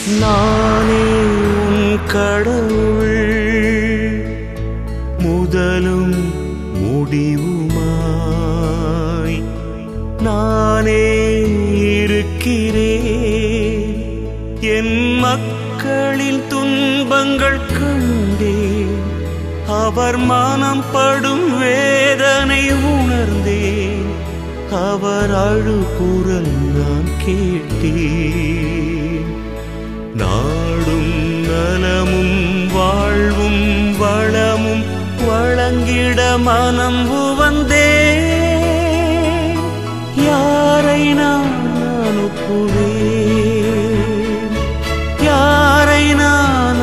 நானே உன் கடவுள் முதலும் முடிவுமாய் நானே இருக்கிறேன் என் மக்களின் துன்பங்கள் கண்டேன் அவர் மனம் படும் வேதனை உணர்ந்தேன் அவர் அழுகுரல் நான் கேட்டேன் நாடும் நலமும் வாழ்வும் வளமும் வழங்கிட மனம் உவந்தே யாரை நான் அனுப்புவேன் யாரை நான்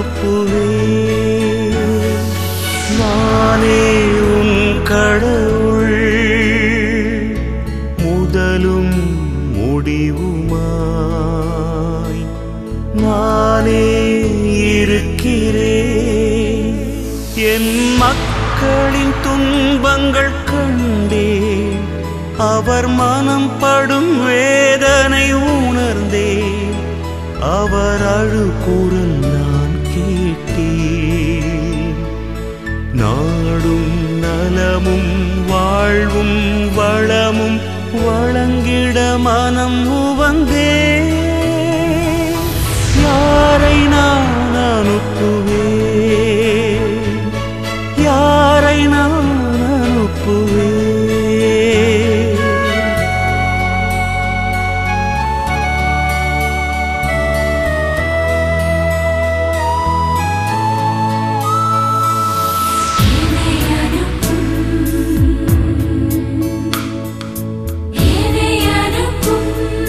அனுப்புவேன் நானே உன் கடவுள் முதலும் முடிவுமாய் நானே இருக்கிறேன் என் மக்களின் துன்பங்கள் கண்டேன் அவர் மனம் படும் வேதனை உணர்ந்தேன் அவர் அழுகுரல் நான் கேட்டேன் நாடும் நலமும் வாழ்வும் வளமும் வழங்கிட மனம் உவந்தே யாரை நான் அனுப்புவேன் யாரை நான் அனுப்புவேன் என்னை அனுப்பும் என்னை அனுப்பும்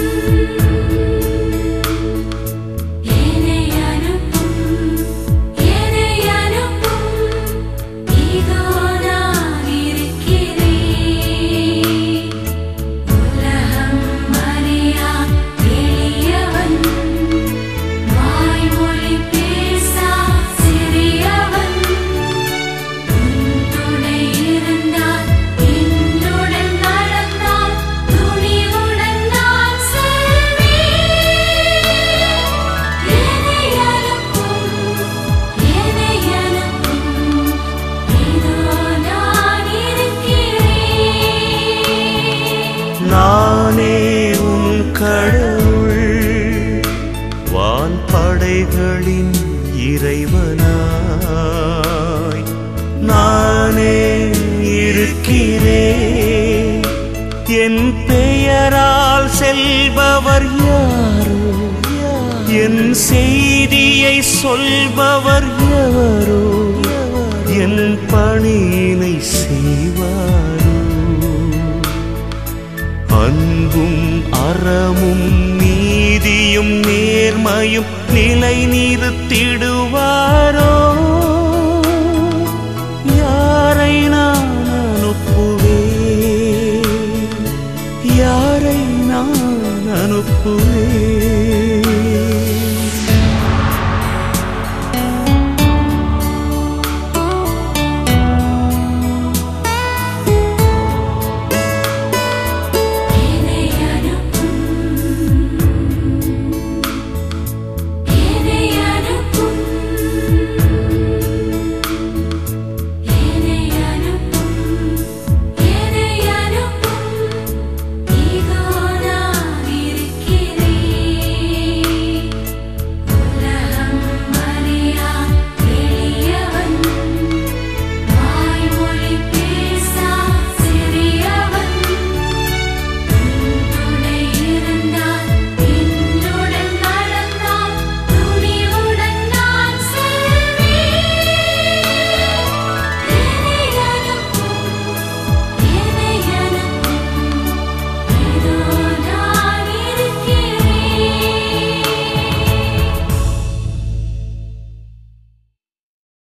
என்னை அனுப்பும் என்னை அனுப்பும் இதோ நான் இருக்கிறேன் உலகம் அறியா எளியவன் வாய்மொழி பேசா சிறியவன் உன் துணை இருந்தால் என்னுடன் நடந்தால் துணிவுடன் நான் செல்வேன் என்னை அனுப்பும் என்னை அனுப்பும் இதோ நான் இருக்கிறேன் நானே உன் கடவுள் வான் படைகளின் இறைவனாய் நானே இருக்கிறேன் என் பெயரால் செல்பவர் யாரோ என் செய்தியை சொல்பவர் எவரோ என் பணியினை செய்வாரோ அன்பும் அறமும் நீதியும் நேர்மையும் நிலை நிறுத்திடுவாரோ யாரை நான் அனுப்புவேன் யாரை நான் அனுப்புவேன்